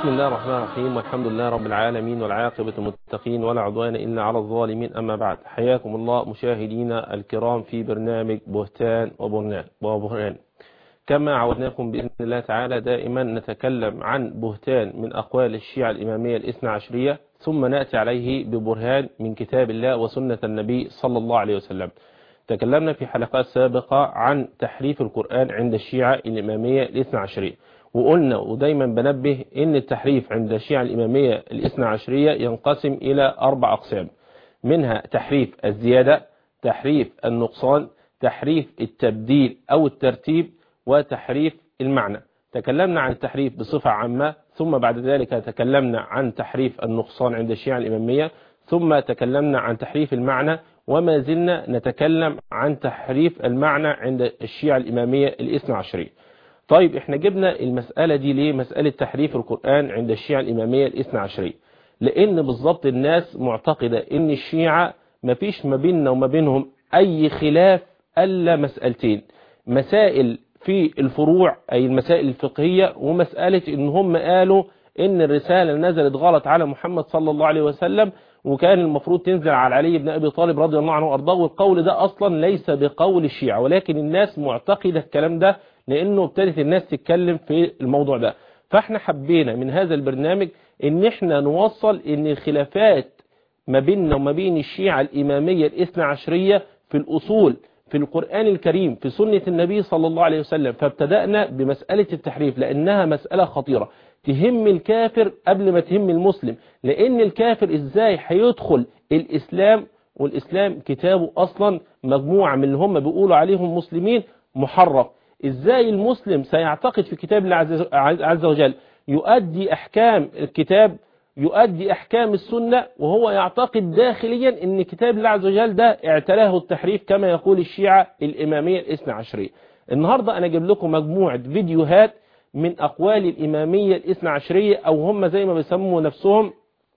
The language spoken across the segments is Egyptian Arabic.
بسم الله الرحمن الرحيم والحمد لله رب العالمين والعاقبة المتقين ولا عدوان إلا على الظالمين أما بعد حياكم الله مشاهدينا الكرام في برنامج بهتان وبرنان وبرهان كما عودناكم بإذن الله تعالى دائما نتكلم عن بهتان من أقوال الشيعة الإمامية الاثنى عشرية ثم نأتي عليه ببرهان من كتاب الله وسنة النبي صلى الله عليه وسلم تكلمنا في حلقات سابقة عن تحريف القرآن عند الشيعة الإمامية الاثنى عشرية وقلنا ودايما بنبه ان التحريف عند الشيعة الإمامية الاثنى عشرية ينقسم إلى أربع أقسام منها تحريف الزيادة تحريف النقصان تحريف التبديل أو الترتيب وتحريف المعنى تكلمنا عن التحريف بصفة عامة ثم بعد ذلك تكلمنا عن تحريف النقصان عند الشيعة الإمامية ثم تكلمنا عن تحريف المعنى وما زلنا نتكلم عن تحريف المعنى عند الشيعة الإمامية الاثنى عشرية طيب احنا جبنا المسألة دي ليه مسألة تحريف القرآن عند الشيعة الإمامية الاثنى عشرية لأن بالضبط الناس معتقدة ان الشيعة مفيش ما بيننا وما بينهم أي خلاف ألا مسألتين مسائل في الفروع أي المسائل الفقهية ومسألة ان هم قالوا ان الرسالة نزلت غلط على محمد صلى الله عليه وسلم وكان المفروض تنزل على علي بن أبي طالب رضي الله عنه وأرضاه والقول ده أصلا ليس بقول الشيعة ولكن الناس معتقدة الكلام ده لأنه ابتدت الناس تتكلم في الموضوع ده فاحنا حبينا من هذا البرنامج ان احنا نوصل ان الخلافات ما بيننا وما بين الشيعة الإمامية الاثنى عشرية في الأصول في القرآن الكريم في سنة النبي صلى الله عليه وسلم فابتدأنا بمسألة التحريف لأنها مسألة خطيرة تهم الكافر قبل ما تهم المسلم لأن الكافر إزاي هيدخل الإسلام والإسلام كتابه أصلا مجموعة من اللي هم بيقولوا عليهم مسلمين محرف إزاي المسلم سيعتقد في كتاب الله عز وجل يؤدي أحكام الكتاب يؤدي أحكام السنة وهو يعتقد داخليا أن كتاب الله عز وجل ده اعتلاه التحريف كما يقول الشيعة الإمامية الاثنى عشرية النهاردة أنا جايب لكم مجموعة فيديوهات من أقوال الإمامية الاثنى عشرية أو هم زي ما بيسموا نفسهم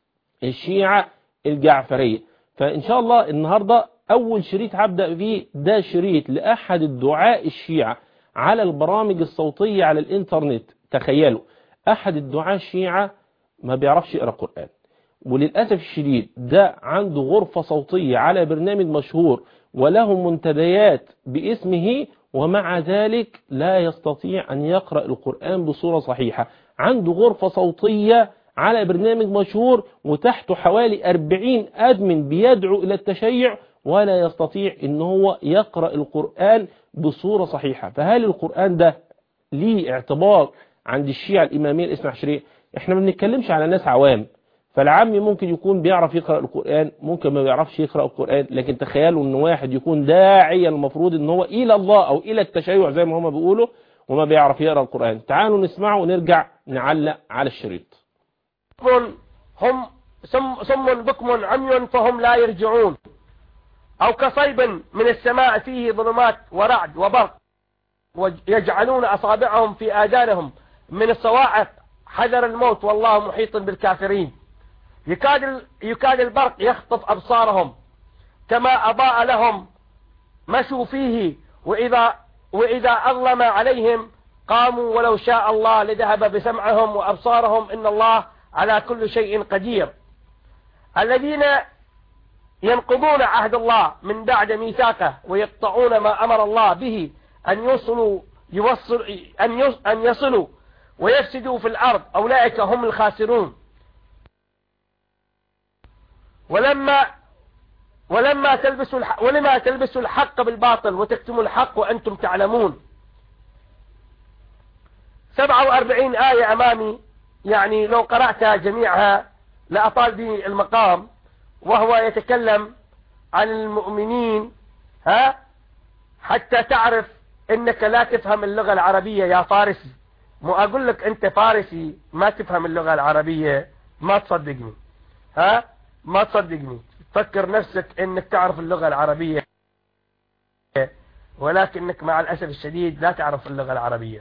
الشيعة الجعفرية فإن شاء الله النهاردة أول شريط هبدأ فيه ده شريط لأحد الدعاء الشيعة على البرامج الصوتية على الإنترنت تخيلوا أحد الدعاء الشيعة ما بيعرفش يقرأ قرآن وللأسف الشديد ده عنده غرفة صوتية على برنامج مشهور وله منتديات باسمه ومع ذلك لا يستطيع أن يقرأ القرآن بصورة صحيحة عنده غرفة صوتية على برنامج مشهور وتحته حوالي 40 أدمن بيدعو إلى التشيع ولا يستطيع أن هو يقرأ القرآن بصورة صحيحة فهل القرآن ده ليه اعتبار عند الشيعة الإمامية الاثنى عشرية احنا ما بنتكلمش على ناس عوام فالعام ممكن يكون بيعرف يقرأ القرآن ممكن ما بيعرفش يقرأ القرآن لكن تخيلوا ان واحد يكون داعية المفروض ان هو الى الله او الى التشيع زي ما هما بيقولوا وما بيعرف يقرأ القرآن تعالوا نسمعه ونرجع نعلق على الشريط هم سم, سم بكم عمي فهم لا يرجعون أو كصيب من السماء فيه ظلمات ورعد وبرق ويجعلون أصابعهم في آذانهم من الصواعق حذر الموت والله محيط بالكافرين يكاد يكاد البرق يخطف أبصارهم كما أضاء لهم مشوا فيه وإذا وإذا أظلم عليهم قاموا ولو شاء الله لذهب بسمعهم وأبصارهم إن الله على كل شيء قدير الذين ينقضون عهد الله من بعد ميثاقه ويقطعون ما أمر الله به أن يوصلوا يوصل أن أن يصلوا ويفسدوا في الأرض أولئك هم الخاسرون ولما ولما تلبسوا الحق ولما تلبسوا الحق بالباطل وتكتموا الحق وأنتم تعلمون 47 آية أمامي يعني لو قرأتها جميعها لأطال بي المقام وهو يتكلم عن المؤمنين ها حتى تعرف انك لا تفهم اللغة العربية يا فارسي مو اقول لك انت فارسي ما تفهم اللغة العربية ما تصدقني ها ما تصدقني فكر نفسك انك تعرف اللغة العربية ولكنك مع الاسف الشديد لا تعرف اللغة العربية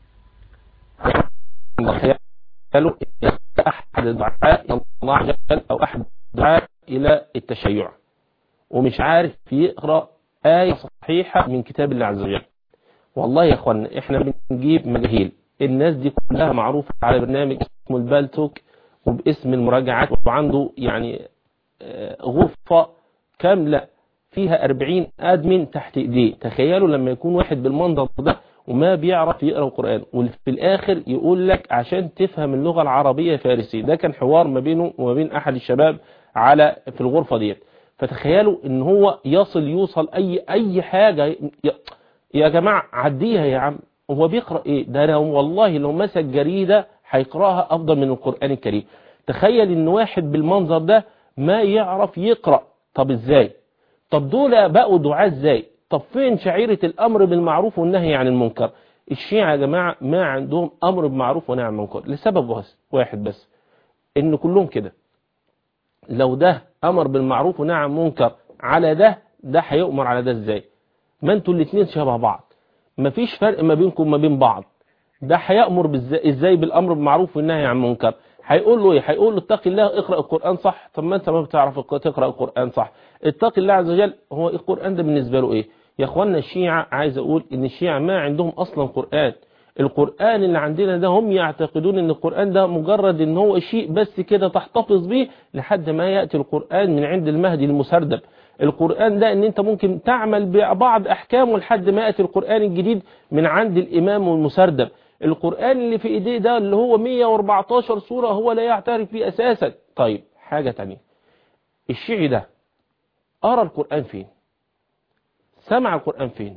قالوا احد الدعاء الله عز وجل او احد الدعاء الى التشيع ومش عارف يقرأ آية صحيحة من كتاب الله عز وجل والله يا اخوانا احنا بنجيب مجاهيل الناس دي كلها معروفة على برنامج البالتوك وباسم المراجعات وعنده يعني آه، غرفة كاملة فيها 40 ادمن تحت ايديه تخيلوا لما يكون واحد بالمنظر ده وما بيعرف يقرأ القرآن وفي الاخر يقول لك عشان تفهم اللغة العربية فارسي ده كان حوار ما بينه وما بين احد الشباب على في الغرفة ديت فتخيلوا ان هو يصل يوصل اي اي حاجة ي- يا جماعة عديها يا عم هو بيقرأ ايه ده انا والله لو مسك جريدة هيقرأها افضل من القرآن الكريم تخيل ان واحد بالمنظر ده ما يعرف يقرأ طب ازاي طب دول بقوا دعاة ازاي طب فين شعيرة الامر بالمعروف والنهي عن المنكر الشيعة يا جماعة ما عندهم امر بالمعروف ونهي عن المنكر لسبب بس واحد بس ان كلهم كده لو ده امر بالمعروف ونهى عن المنكر على ده ده هيؤمر على ده ازاي ما انتوا الاثنين شبه بعض مفيش فرق ما بينكم وما بين بعض ده هيأمر بالز- ازاي بالامر بالمعروف والنهي عن المنكر هيقول له ايه هيقول له اتق الله اقرا القران صح طب ما انت ما بتعرف الق- تقرا القران صح اتق الله عز وجل هو القران ده بالنسبه له ايه يا اخوانا الشيعة عايز اقول ان الشيعة ما عندهم اصلا قران القرآن اللي عندنا ده هم يعتقدون ان القرآن ده مجرد ان هو شيء بس كده تحتفظ به لحد ما يأتي القرآن من عند المهدي المسردب القرآن ده ان انت ممكن تعمل ببعض احكامه لحد ما يأتي القرآن الجديد من عند الامام المسردب القرآن اللي في ايديه ده اللي هو 114 سورة هو لا يعترف بيه اساسا طيب حاجة تانية الشيعي ده قرأ القرآن فين سمع القرآن فين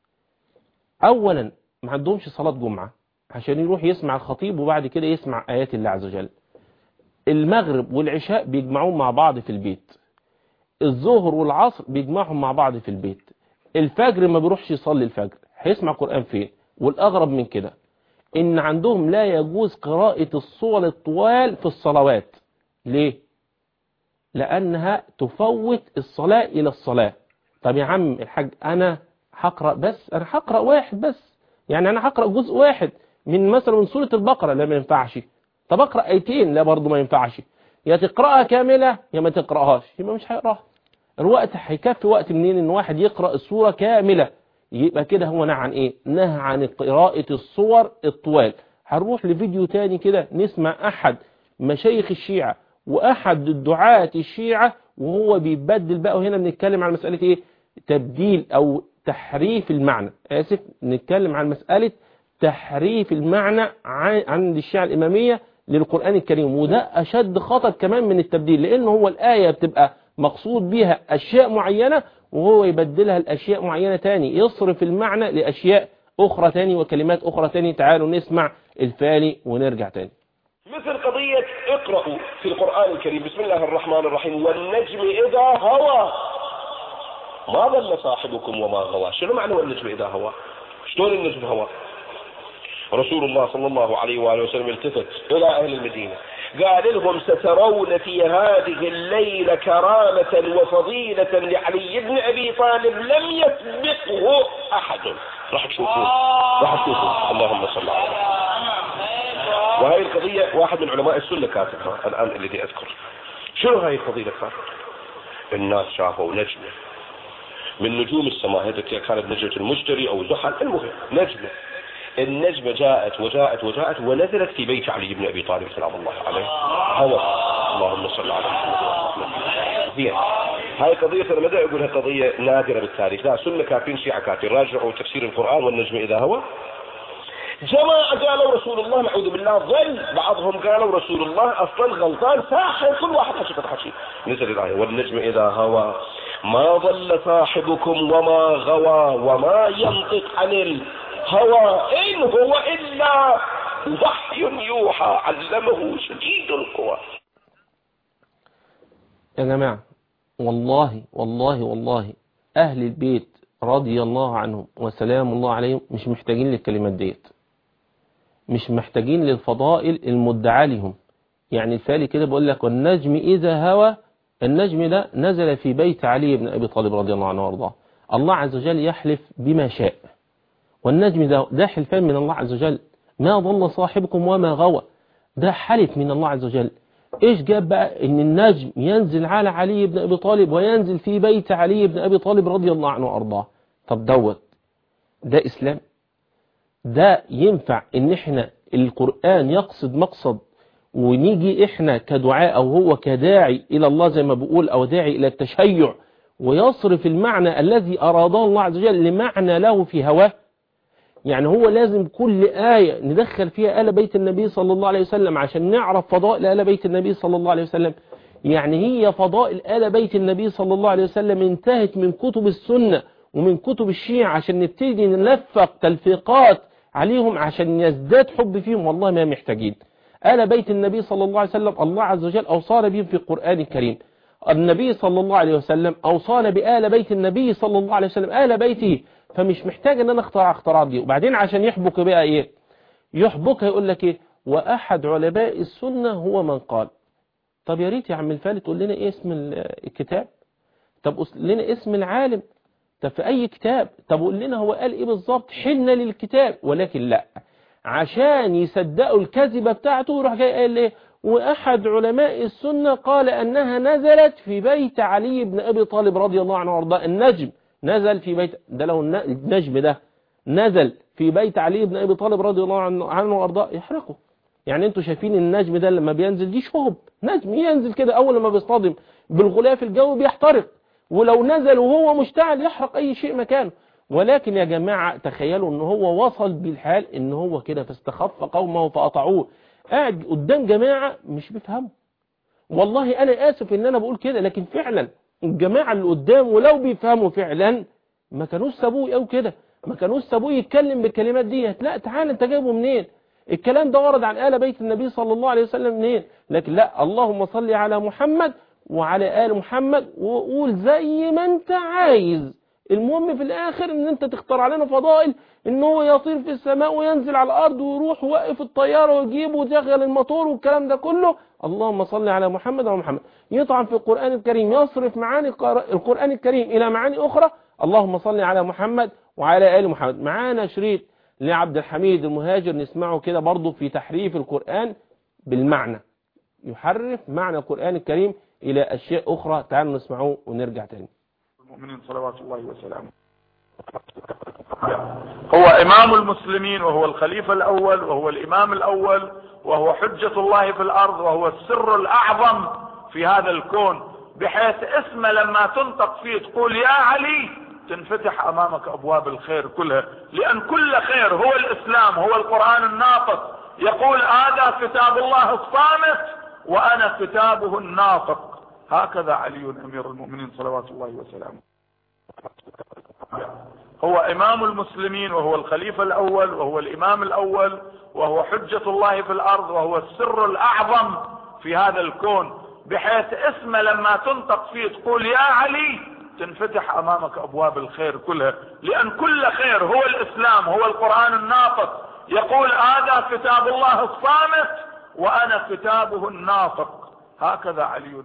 اولا ما عندهمش صلاة جمعة عشان يروح يسمع الخطيب وبعد كده يسمع آيات الله عز وجل المغرب والعشاء بيجمعون مع بعض في البيت الظهر والعصر بيجمعهم مع بعض في البيت الفجر ما بيروحش يصلي الفجر هيسمع قرآن فين والأغرب من كده إن عندهم لا يجوز قراءة الصور الطوال في الصلوات ليه؟ لأنها تفوت الصلاة إلى الصلاة طب يا عم الحاج أنا هقرأ بس أنا هقرأ واحد بس يعني أنا هقرأ جزء واحد من مثلا من سورة البقرة لا ما ينفعش طب أقرأ آيتين لا برضه ما ينفعش يا تقرأها كاملة يا ما تقرأهاش يبقى مش هيقراها الوقت هيكفي وقت منين ان واحد يقرأ السورة كاملة يبقى كده هو نهى عن ايه نهى عن قراءة الصور الطوال هنروح لفيديو تاني كده نسمع احد مشايخ الشيعة واحد الدعاة الشيعة وهو بيبدل بقى وهنا بنتكلم عن مسألة ايه تبديل او تحريف المعنى اسف نتكلم عن مسألة تحريف المعنى عن- عند الشيعة الامامية للقرآن الكريم وده اشد خطر كمان من التبديل لان هو الآية بتبقى مقصود بيها اشياء معينة وهو يبدلها لاشياء معينة تاني يصرف المعنى لاشياء اخرى تاني وكلمات اخرى تاني تعالوا نسمع الفالي ونرجع تاني مثل قضية اقرأوا في القرآن الكريم بسم الله الرحمن الرحيم والنجم إذا هوى ما ضل صاحبكم وما غوى شنو معنى والنجم إذا هوى شلون النجم هوى رسول الله صلى الله عليه وآله وسلم التفت إلى أهل المدينة قال لهم سترون في هذه الليلة كرامة وفضيلة لعلي بن أبي طالب لم يسبقه أحد راح تشوفون راح تشوفون اللهم صل على محمد وهذه القضية واحد من علماء السنة كاتبها الآن الذي أذكر شنو هاي الفضيلة كانت الناس شافوا نجمة من نجوم السماء هذه كانت نجمة المشتري أو زحل المهم نجمة النجمة جاءت وجاءت وجاءت ونزلت في بيت علي بن أبي طالب سلام الله عليه هوى اللهم صل على محمد زين هاي قضية أنا ما أقولها قضية نادرة بالتاريخ لا سنة كافين شيعة كافين راجعوا تفسير القرآن والنجم إذا هوى جماعة قالوا رسول الله نعوذ بالله ظل بعضهم قالوا رسول الله أصلا غلطان ساحر كل واحد حكي قد حكي نزل الآية والنجم إذا هوى ما ضل صاحبكم وما غوى وما ينطق عن الهوى إن هو إلا وحي يوحى علمه شديد القوى يا جماعة والله والله والله أهل البيت رضي الله عنهم وسلام الله عليهم مش محتاجين للكلمات ديت مش محتاجين للفضائل المدعى لهم يعني الفالي كده بقول لك والنجم إذا هوى النجم ده نزل في بيت علي بن أبي طالب رضي الله عنه وارضاه الله عز وجل يحلف بما شاء والنجم ده ده حلفان من الله عز وجل ما ضل صاحبكم وما غوى ده حلف من الله عز وجل ايش جاب بقى ان النجم ينزل على علي بن ابي طالب وينزل في بيت علي بن ابي طالب رضي الله عنه وارضاه طب دوت ده اسلام ده ينفع ان احنا القرآن يقصد مقصد ونيجي احنا كدعاء او هو كداعي الى الله زي ما بقول او داعي الى التشيع ويصرف المعنى الذي اراده الله عز وجل لمعنى له في هواه يعني هو لازم كل آية ندخل فيها آل بيت النبي صلى الله عليه وسلم عشان نعرف فضائل آل بيت النبي صلى الله عليه وسلم يعني هي فضائل آل بيت النبي صلى الله عليه وسلم انتهت من كتب السنة ومن كتب الشيعة عشان نبتدي نلفق تلفيقات عليهم عشان يزداد حب فيهم والله ما محتاجين آل بيت النبي صلى الله عليه وسلم الله عز وجل أوصانا بهم في القرآن الكريم النبي صلى الله عليه وسلم أوصانا بآل بيت النبي صلى الله عليه وسلم آل بيته فمش محتاج ان انا اخترع اختراعات دي وبعدين عشان يحبك بقى ايه يحبك يقول لك ايه واحد علماء السنة هو من قال طب يا ريت يا عم الفالي تقول لنا ايه اسم الكتاب طب قول لنا اسم العالم طب في اي كتاب طب قول لنا هو قال ايه بالظبط حلنا للكتاب ولكن لا عشان يصدقوا الكذبة بتاعته يروح جاي قال ايه واحد علماء السنة قال انها نزلت في بيت علي بن ابي طالب رضي الله عنه وارضاه النجم نزل في بيت ده لو النجم ده نزل في بيت علي بن ابي طالب رضي الله عنه وارضاه يحرقه يعني انتوا شايفين النجم ده لما بينزل دي شهب نجم ينزل كده اول ما بيصطدم بالغلاف الجوي بيحترق ولو نزل وهو مشتعل يحرق اي شيء مكانه ولكن يا جماعة تخيلوا ان هو وصل بالحال ان هو كده فاستخف قومه فأطعوه قاعد قدام جماعة مش بيفهموا والله انا اسف ان انا بقول كده لكن فعلا الجماعة اللي قدام ولو بيفهموا فعلا ما كانوش سابوه او كده ما كانوش سابوه يتكلم بالكلمات دي لا تعال انت جايبه منين الكلام ده ورد عن آل بيت النبي صلى الله عليه وسلم منين لكن لا اللهم صل على محمد وعلى آل محمد وقول زي ما انت عايز المهم في الاخر ان انت تختار علينا فضائل ان هو يطير في السماء وينزل على الارض ويروح وقف الطيارة ويجيبه ويشغل الموتور والكلام ده كله اللهم صل على محمد وعلى محمد يطعن في القرآن الكريم يصرف معاني القرآن الكريم الى معاني اخرى اللهم صل على محمد وعلى آل محمد معانا شريط لعبد الحميد المهاجر نسمعه كده برضه في تحريف القرآن بالمعنى يحرف معنى القرآن الكريم إلى أشياء أخرى تعالوا نسمعوه ونرجع تاني المؤمنين صلوات الله وسلامه هو إمام المسلمين وهو الخليفة الأول وهو الإمام الأول وهو حجة الله في الأرض وهو السر الأعظم في هذا الكون بحيث اسمه لما تنطق فيه تقول يا علي تنفتح امامك ابواب الخير كلها لان كل خير هو الاسلام هو القرآن الناطق يقول هذا كتاب الله الصامت وانا كتابه الناطق هكذا علي امير المؤمنين صلوات الله وسلامه هو امام المسلمين وهو الخليفة الاول وهو الامام الاول وهو حجة الله في الارض وهو السر الاعظم في هذا الكون بحيث اسمه لما تنطق فيه تقول يا علي تنفتح امامك ابواب الخير كلها لان كل خير هو الاسلام هو القرآن الناطق يقول هذا كتاب الله الصامت وانا كتابه الناطق هكذا علي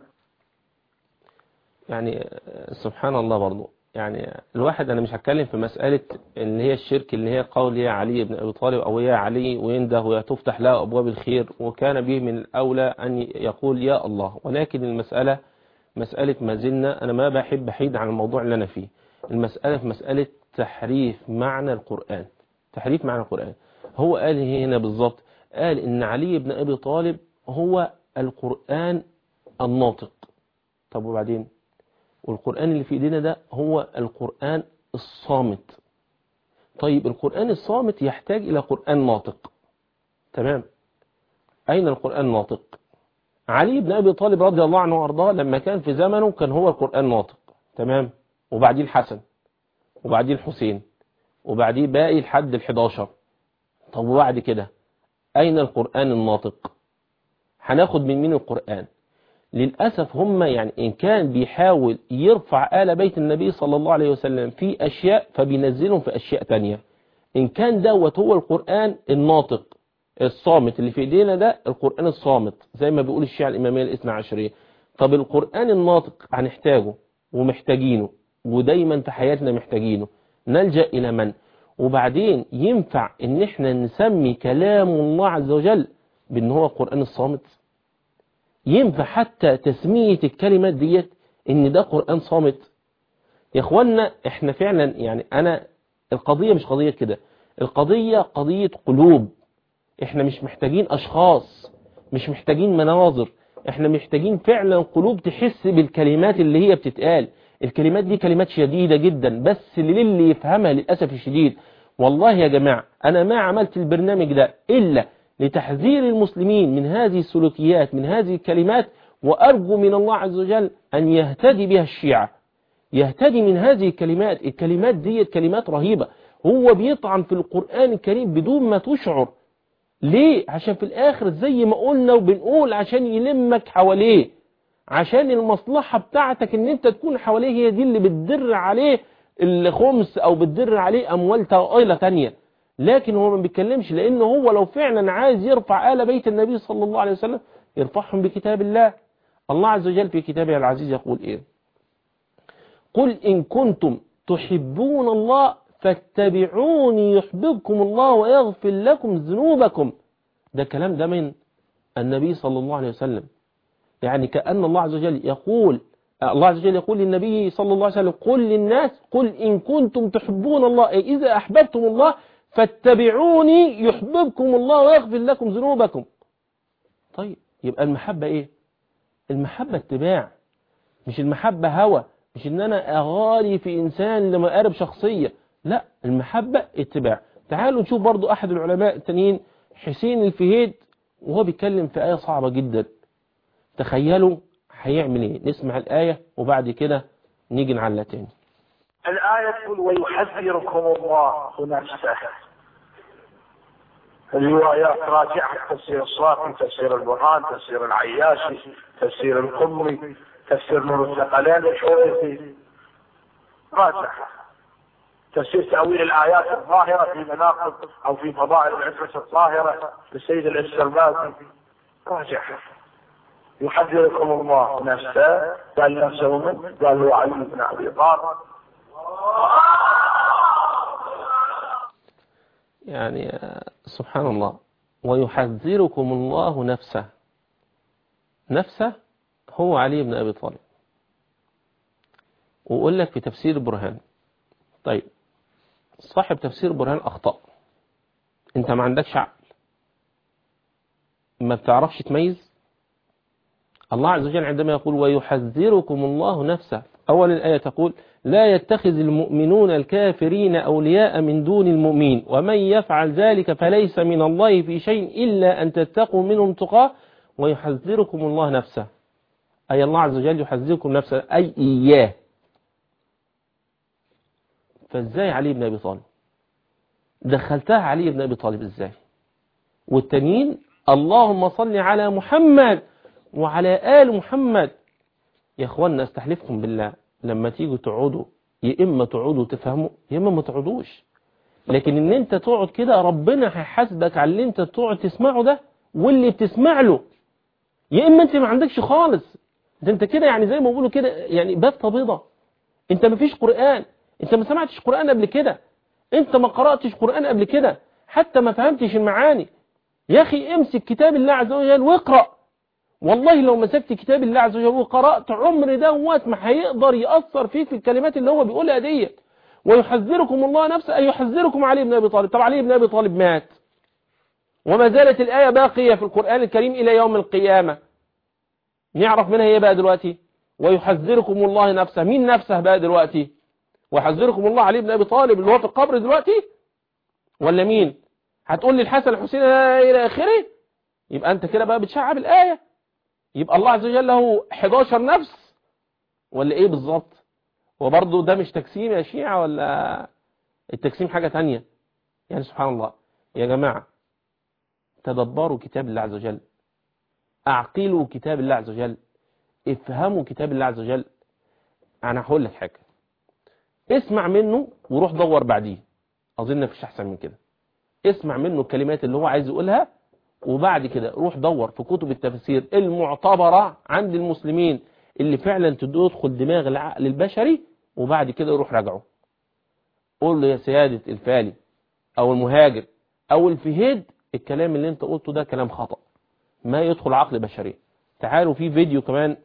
يعني سبحان الله برضو يعني الواحد انا مش هتكلم في مسألة اللي هي الشرك اللي هي قول يا علي بن ابي طالب او يا علي وينده وتفتح له ابواب الخير وكان به من الاولى ان يقول يا الله ولكن المسألة مسألة ما زلنا انا ما بحب احيد عن الموضوع اللي انا فيه المسألة في مسألة تحريف معنى القرآن تحريف معنى القرآن هو قال هنا بالظبط قال ان علي بن ابي طالب هو القرآن الناطق طب وبعدين والقرآن اللي في ايدينا ده هو القرآن الصامت طيب القرآن الصامت يحتاج إلى قرآن ناطق تمام أين القرآن ناطق علي بن أبي طالب رضي الله عنه وأرضاه لما كان في زمنه كان هو القرآن ناطق تمام وبعديه الحسن وبعديه الحسين وبعديه باقي الحد الحداشر طب وبعد كده أين القرآن الناطق هناخد من مين القرآن للأسف هم يعني إن كان بيحاول يرفع آل بيت النبي صلى الله عليه وسلم في أشياء فبينزلهم في أشياء تانية إن كان دوت هو القرآن الناطق الصامت اللي في ايدينا ده القرآن الصامت زي ما بيقول الشيعة الإمامية الاثنى عشرية طب القرآن الناطق هنحتاجه ومحتاجينه ودايما في حياتنا محتاجينه نلجأ إلى من وبعدين ينفع ان احنا نسمي كلام الله عز وجل بان هو القرآن الصامت ينفع حتى تسمية الكلمات ديت ان ده قرآن صامت يا اخوانا احنا فعلا يعني انا القضية مش قضية كده القضية قضية قلوب احنا مش محتاجين اشخاص مش محتاجين مناظر احنا محتاجين فعلا قلوب تحس بالكلمات اللي هي بتتقال الكلمات دي كلمات شديدة جدا بس للي يفهمها للأسف الشديد والله يا جماعة أنا ما عملت البرنامج ده إلا لتحذير المسلمين من هذه السلوكيات من هذه الكلمات وأرجو من الله عز وجل أن يهتدي بها الشيعة يهتدي من هذه الكلمات الكلمات دي كلمات رهيبة هو بيطعن في القرآن الكريم بدون ما تشعر ليه عشان في الآخر زي ما قلنا وبنقول عشان يلمك حواليه عشان المصلحة بتاعتك ان انت تكون حواليه هي دي اللي بتدر عليه الخمس او بتدر عليه اموال طائلة تانية لكن هو ما بيتكلمش لان هو لو فعلا عايز يرفع آل بيت النبي صلى الله عليه وسلم يرفعهم بكتاب الله الله عز وجل في كتابه العزيز يقول ايه قل ان كنتم تحبون الله فاتبعوني يحببكم الله ويغفر لكم ذنوبكم ده كلام ده من النبي صلى الله عليه وسلم يعني كأن الله عز وجل يقول الله عز وجل يقول للنبي صلى الله عليه وسلم قل للناس قل إن كنتم تحبون الله أي إذا أحببتم الله فاتبعوني يحببكم الله ويغفر لكم ذنوبكم طيب يبقى المحبة إيه المحبة اتباع مش المحبة هوى مش ان انا اغالي في انسان لمقارب شخصية لا المحبة اتباع تعالوا نشوف برضو احد العلماء التانيين حسين الفهيد وهو بيتكلم في آية صعبة جدا تخيلوا هيعمل ايه نسمع الآية وبعد كده نيجي نعلق تاني الآية تقول ويحذركم الله نفسه الروايات راجعة تفسير الصافي تفسير البرهان تفسير العياشي تفسير القمي تفسير نور الثقلين الحوثي راجعة تفسير تأويل الآيات الظاهرة في مناقب أو في فضائل العفرة الطاهرة للسيد الاستربازي راجعة يحذركم الله نفسه قال نفسه من قال هو علي بن أبي طالب يعني سبحان الله ويحذركم الله نفسه نفسه هو علي بن أبي طالب وأقول لك في تفسير برهان طيب صاحب تفسير برهان أخطأ أنت ما عندكش عقل ما بتعرفش تميز الله عز وجل عندما يقول ويحذركم الله نفسه أول الآية تقول لا يتخذ المؤمنون الكافرين أولياء من دون المؤمنين ومن يفعل ذلك فليس من الله في شيء إلا أن تتقوا منهم تقاه ويحذركم الله نفسه أي الله عز وجل يحذركم نفسه أي إياه فازاي علي بن أبي طالب دخلتها علي بن أبي طالب ازاي والتانيين اللهم صل على محمد وعلى آل محمد يا اخوانا استحلفكم بالله لما تيجوا تقعدوا يا اما تقعدوا تفهموا يا اما ما تقعدوش لكن ان انت تقعد كده ربنا هيحاسبك على اللي انت تقعد تسمعه ده واللي بتسمع له يا اما انت ما عندكش خالص ده انت كده يعني زي ما بيقولوا كده يعني باب بيضة انت ما فيش قرآن انت ما سمعتش قرآن قبل كده انت ما قرأتش قرآن قبل كده حتى ما فهمتش المعاني يا اخي امسك كتاب الله عز وجل واقرأ والله لو مسكت كتاب الله عز وجل وقرأت عمر دوت ما هيقدر يأثر فيك في الكلمات اللي هو بيقولها ديت ويحذركم الله نفسه أي يحذركم علي بن أبي طالب طب علي بن أبي طالب مات وما زالت الآية باقية في القرآن الكريم إلى يوم القيامة نعرف منها ايه بقى دلوقتي ويحذركم الله نفسه مين نفسه بقى دلوقتي ويحذركم الله علي بن أبي طالب اللي هو في القبر دلوقتي ولا مين هتقول لي الحسن الحسين إلى آخره يبقى أنت كده بقى بتشعب الآية يبقى الله عز وجل له 11 نفس ولا ايه بالظبط وبرضه ده مش تجسيم يا شيعة ولا التجسيم حاجة تانية يعني سبحان الله يا جماعة تدبروا كتاب الله عز وجل اعقلوا كتاب الله عز وجل افهموا كتاب الله عز وجل انا هقول لك حاجة اسمع منه وروح دور بعديه اظن مفيش احسن من كده اسمع منه الكلمات اللي هو عايز يقولها وبعد كده روح دور في كتب التفسير المعتبرة عند المسلمين اللي فعلا تدخل دماغ العقل البشري وبعد كده روح راجعه قول له يا سيادة الفالي او المهاجر او الفهيد الكلام اللي انت قلته ده كلام خطأ ما يدخل عقل بشري تعالوا في فيديو كمان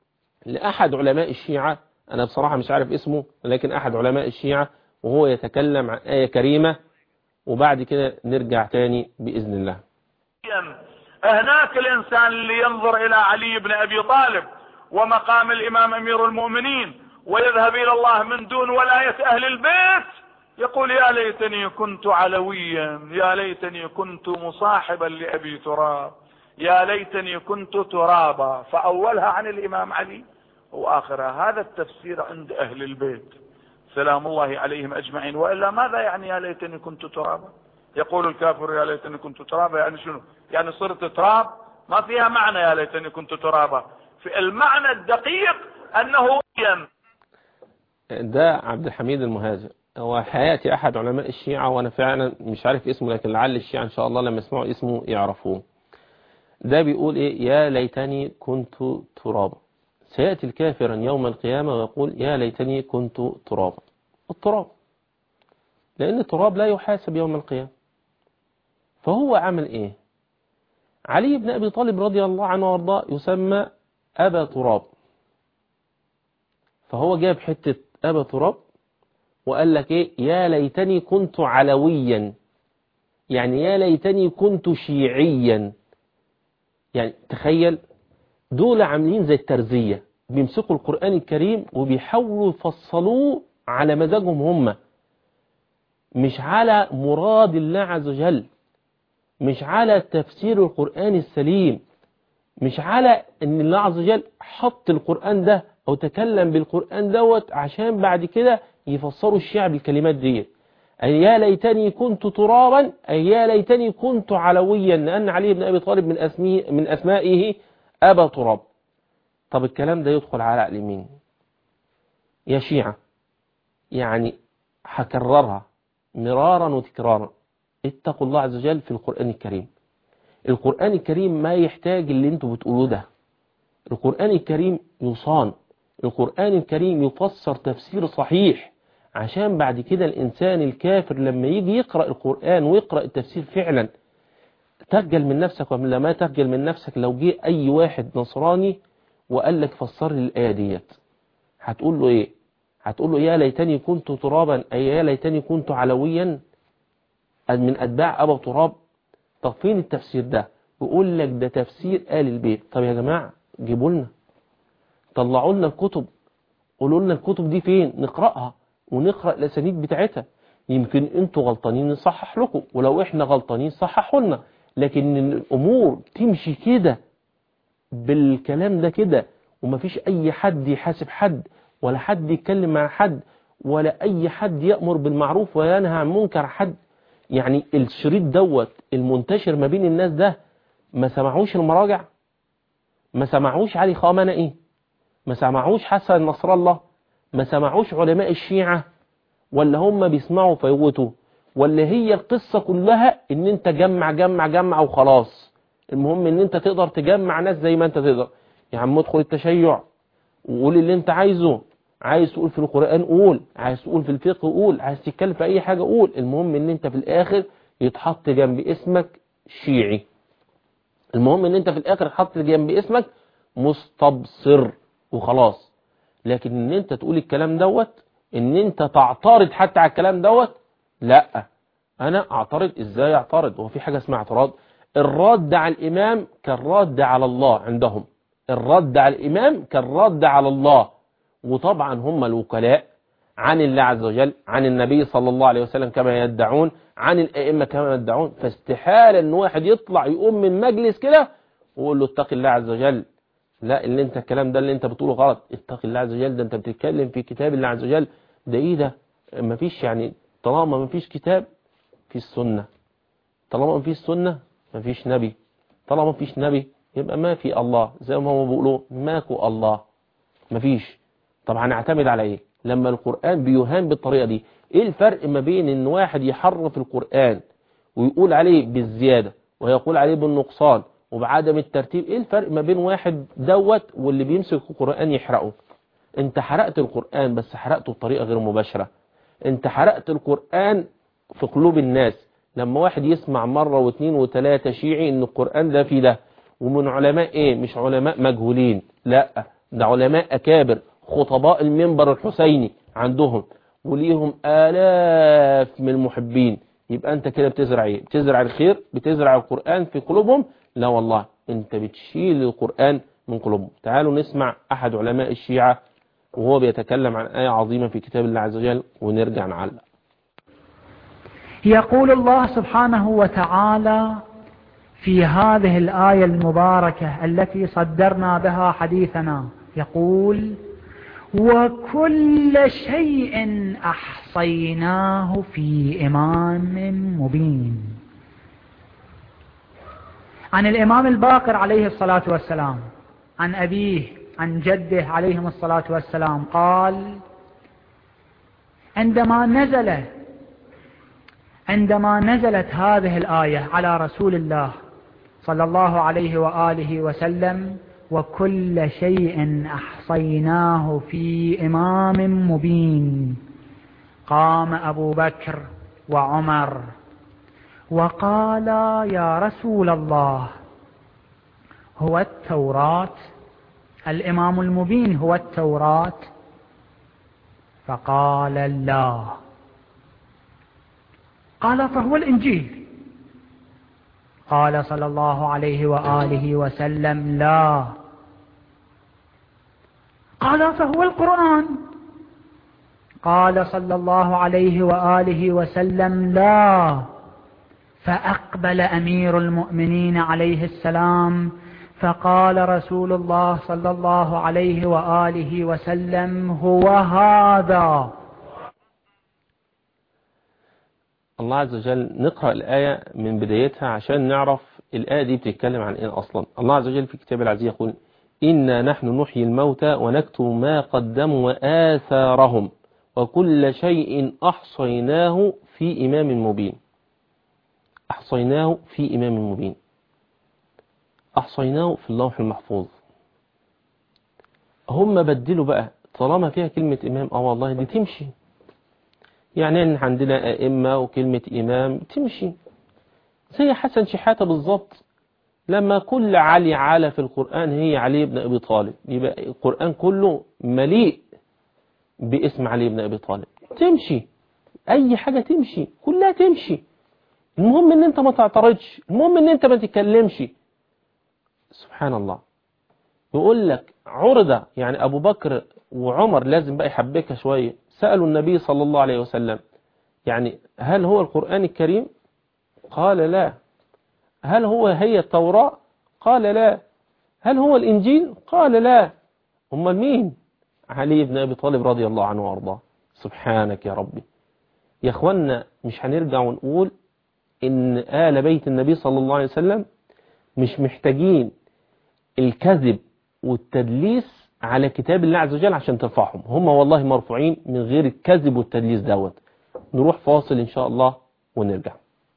لأحد علماء الشيعة أنا بصراحة مش عارف اسمه لكن أحد علماء الشيعة وهو يتكلم عن آية كريمة وبعد كده نرجع تاني بإذن الله هناك الانسان اللي ينظر الى علي بن ابي طالب ومقام الامام امير المؤمنين ويذهب الى الله من دون ولاية اهل البيت يقول يا ليتني كنت علويا يا ليتني كنت مصاحبا لابي تراب يا ليتني كنت ترابا فاولها عن الامام علي واخرها هذا التفسير عند اهل البيت سلام الله عليهم اجمعين والا ماذا يعني يا ليتني كنت ترابا يقول الكافر يا ليتني كنت ترابا يعني شنو يعني صرت تراب ما فيها معنى يا ليتني كنت ترابا في المعنى الدقيق انه ين ده عبد الحميد المهاجر هو حياتي احد علماء الشيعة وانا فعلا مش عارف اسمه لكن لعل الشيعة ان شاء الله لما يسمعوا اسمه يعرفوه ده بيقول ايه يا ليتني كنت ترابا سيأتي الكافر يوم القيامة ويقول يا ليتني كنت ترابا التراب لأن التراب لا يحاسب يوم القيامة فهو عمل إيه علي بن أبي طالب رضي الله عنه وارضاه يسمى أبا تراب فهو جاب حتة أبا تراب وقال لك إيه يا ليتني كنت علويا يعني يا ليتني كنت شيعيا يعني تخيل دول عاملين زي الترزية بيمسكوا القرآن الكريم وبيحاولوا يفصلوه على مزاجهم هم مش على مراد الله عز وجل مش على تفسير القرآن السليم مش على ان الله عز وجل حط القرآن ده او تكلم بالقرآن دوت عشان بعد كده يفسروا الشيعة بالكلمات دي أي يا ليتني كنت ترابا أي يا ليتني كنت علويا لأن علي بن أبي طالب من, أسميه من أسمائه أبا تراب طب الكلام ده يدخل على عقل مين يا شيعة يعني هكررها مرارا وتكرارا اتقوا الله عز وجل في القرآن الكريم القرآن الكريم ما يحتاج اللي انتوا بتقولوه ده القرآن الكريم يصان القرآن الكريم يفسر تفسير صحيح عشان بعد كده الإنسان الكافر لما يجي يقرأ القرآن ويقرأ التفسير فعلا تخجل من نفسك ولا ما تخجل من نفسك لو جه أي واحد نصراني وقال لك فسر لي الآية ديت هتقول له إيه هتقول له يا ليتني كنت ترابا أي يا ليتني كنت علويا من أتباع أبا تراب طب فين التفسير ده يقول لك ده تفسير آل البيت طب يا جماعة جيبوا لنا طلعوا لنا الكتب قولوا لنا الكتب دي فين نقرأها ونقرأ الأسانيد بتاعتها يمكن انتوا غلطانين نصحح لكم ولو احنا غلطانين صححوا لنا لكن الأمور تمشي كده بالكلام ده كده ومفيش أي حد يحاسب حد ولا حد يتكلم مع حد ولا أي حد يأمر بالمعروف وينهى عن منكر حد يعني الشريط دوت المنتشر ما بين الناس ده ما سمعوش المراجع ما سمعوش علي خامنة ايه ما سمعوش حسن نصر الله ما سمعوش علماء الشيعة ولا هم بيسمعوا فيوتوا ولا هي القصة كلها ان انت جمع جمع جمع وخلاص المهم ان انت تقدر تجمع ناس زي ما انت تقدر يا عم ادخل التشيع وقول اللي انت عايزه عايز تقول في القرآن قول عايز تقول في الفقه قول عايز تتكلم في اي حاجة قول المهم ان انت في الاخر يتحط جنب اسمك شيعي المهم ان انت في الاخر تحط جنب اسمك مستبصر وخلاص لكن ان انت تقول الكلام دوت ان انت تعترض حتى على الكلام دوت لا انا اعترض ازاي اعترض هو في حاجة اسمها اعتراض الرد على الامام كالرد على الله عندهم الرد على الامام كالرد على الله وطبعا هم الوكلاء عن الله عز وجل عن النبي صلى الله عليه وسلم كما يدعون عن الائمة كما يدعون فاستحالة ان واحد يطلع يقوم من مجلس كده ويقول له اتق الله عز وجل لا اللي انت الكلام ده اللي انت بتقوله غلط اتق الله عز وجل ده انت بتتكلم في كتاب الله عز وجل ده ايه ده مفيش يعني طالما مفيش كتاب في السنة طالما مفيش سنة مفيش نبي طالما مفيش نبي يبقى ما في الله زي ما هم بيقولوا ماكو الله مفيش طب هنعتمد على ايه لما القرآن بيهان بالطريقة دي ايه الفرق ما بين ان واحد يحرف القرآن ويقول عليه بالزيادة ويقول عليه بالنقصان وبعدم الترتيب ايه الفرق ما بين واحد دوت واللي بيمسك القرآن يحرقه انت حرقت القرآن بس حرقته بطريقة غير مباشرة انت حرقت القرآن في قلوب الناس لما واحد يسمع مرة واثنين وثلاثة شيعي ان القرآن ده في ده ومن علماء ايه مش علماء مجهولين لا ده علماء اكابر خطباء المنبر الحسيني عندهم وليهم آلاف من المحبين يبقى انت كده بتزرع ايه بتزرع الخير بتزرع القرآن في قلوبهم لا والله انت بتشيل القرآن من قلوبهم تعالوا نسمع أحد علماء الشيعة وهو بيتكلم عن آية عظيمة في كتاب الله عز وجل ونرجع نعلق يقول الله سبحانه وتعالى في هذه الآية المباركة التي صدرنا بها حديثنا يقول وكل شيء أحصيناه في إمام مبين عن الإمام الباقر عليه الصلاة والسلام عن أبيه عن جده عليهم الصلاة والسلام قال عندما نزل عندما نزلت هذه الآية على رسول الله صلى الله عليه وآله وسلم وكل شيء أحصيناه في إمام مبين قام أبو بكر وعمر وقال يا رسول الله هو التوراة الإمام المبين هو التوراة فقال لا قال فهو الإنجيل قال صلى الله عليه وآله وسلم لا قال فهو القرآن قال صلى الله عليه وآله وسلم لا فأقبل أمير المؤمنين عليه السلام فقال رسول الله صلى الله عليه وآله وسلم هو هذا الله عز وجل نقرأ الآية من بدايتها عشان نعرف الآية دي بتتكلم عن إيه أصلا الله عز وجل في كتاب العزيز يقول إنا نحن نحيي الموتى ونكتب ما قدموا وآثارهم وكل شيء أحصيناه في إمام مبين أحصيناه في إمام مبين أحصيناه في اللوح المحفوظ هم بدلوا بقى طالما فيها كلمة إمام أه والله دي تمشي يعني إن عندنا أئمة وكلمة إمام تمشي زي حسن شحاتة بالظبط لما كل علي على في القرآن هي علي بن أبي طالب يبقى القرآن كله مليء باسم علي بن أبي طالب تمشي أي حاجة تمشي كلها تمشي المهم ان انت ما تعترضش المهم ان انت ما تتكلمش سبحان الله يقول لك عرض يعني ابو بكر وعمر لازم بقى يحبكها شوية سألوا النبي صلى الله عليه وسلم يعني هل هو القرآن الكريم قال لا هل هو هي التوراة قال لا هل هو الإنجيل قال لا هم مين علي بن أبي طالب رضي الله عنه وأرضاه سبحانك يا ربي يا أخوانا مش هنرجع ونقول إن آل بيت النبي صلى الله عليه وسلم مش محتاجين الكذب والتدليس على كتاب الله عز وجل عشان ترفعهم هم والله مرفوعين من غير الكذب والتدليس دوت نروح فاصل إن شاء الله ونرجع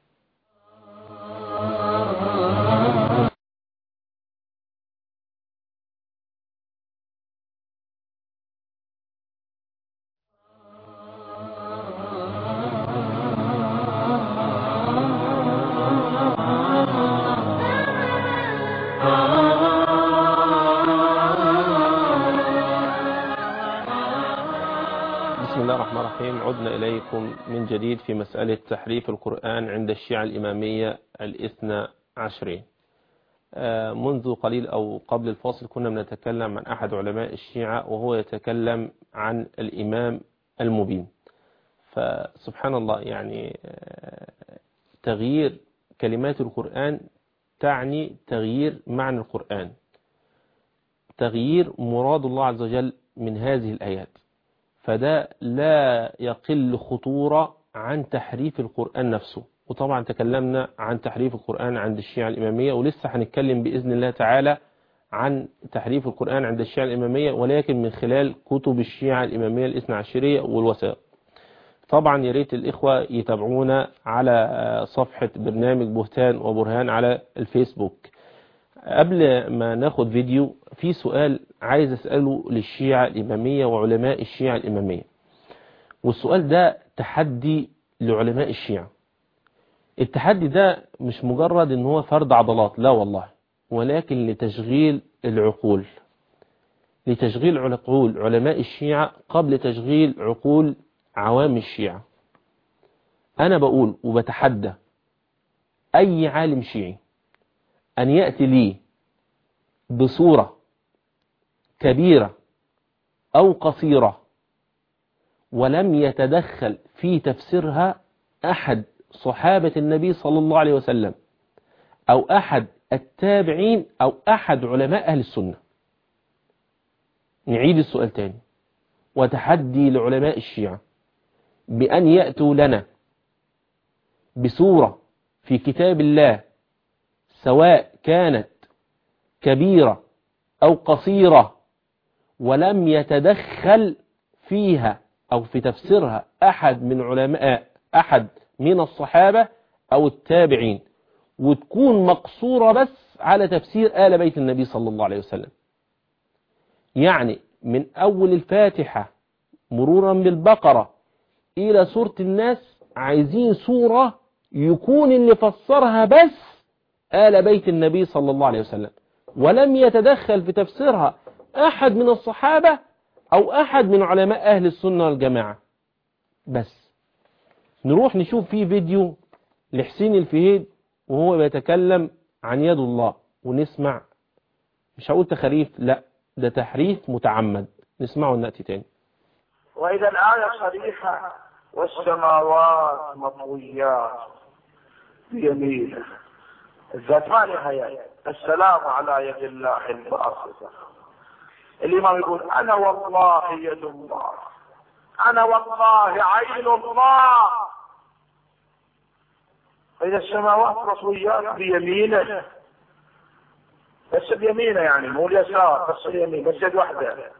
بسم الله الرحمن الرحيم عدنا إليكم من جديد في مسألة تحريف القرآن عند الشيعة الإمامية الاثنى عشرين آه، منذ قليل أو قبل الفاصل كنا بنتكلم عن أحد علماء الشيعة وهو يتكلم عن الإمام المبين فسبحان الله يعني آه، تغيير كلمات القرآن تعني تغيير معنى القرآن تغيير مراد الله عز وجل من هذه الآيات فده لا يقل خطورة عن تحريف القرآن نفسه وطبعا تكلمنا عن تحريف القرآن عند الشيعة الإمامية ولسه هنتكلم بإذن الله تعالى عن تحريف القرآن عند الشيعة الإمامية ولكن من خلال كتب الشيعة الإمامية الاثنى عشرية والوثائق طبعا يا ريت الإخوة يتابعونا على صفحة برنامج بهتان وبرهان على الفيسبوك قبل ما ناخد فيديو في سؤال عايز أسأله للشيعة الإمامية وعلماء الشيعة الإمامية والسؤال ده تحدي لعلماء الشيعة التحدي ده مش مجرد ان هو فرد عضلات لا والله ولكن لتشغيل العقول لتشغيل عقول علماء الشيعة قبل تشغيل عقول عوام الشيعة أنا بقول وبتحدى أي عالم شيعي أن يأتي لي بصورة كبيرة أو قصيرة ولم يتدخل في تفسيرها أحد صحابة النبي صلى الله عليه وسلم أو أحد التابعين أو أحد علماء أهل السنة نعيد السؤال تاني وتحدي لعلماء الشيعة بأن يأتوا لنا بسورة في كتاب الله سواء كانت كبيرة أو قصيرة ولم يتدخل فيها أو في تفسيرها أحد من علماء أحد من الصحابة أو التابعين وتكون مقصورة بس على تفسير آل بيت النبي صلى الله عليه وسلم يعني من أول الفاتحة مرورا بالبقرة إلى سورة الناس عايزين سورة يكون اللي فسرها بس آل بيت النبي صلى الله عليه وسلم ولم يتدخل في تفسيرها أحد من الصحابة أو أحد من علماء أهل السنة والجماعة بس نروح نشوف فيه فيديو لحسين الفهيد وهو بيتكلم عن يد الله ونسمع مش هقول تخريف لا ده تحريف متعمد نسمعه ونأتي تاني وإذا الآية صريحة والسماوات مطويات بيمينه الذات ما لها يد السلام على يد الله الباسطة الإمام يقول أنا والله يد الله أنا والله عين الله إذا السماوات مطويات بيمينه بس بيمينه يعني مو اليسار بس اليمين بس يد واحدة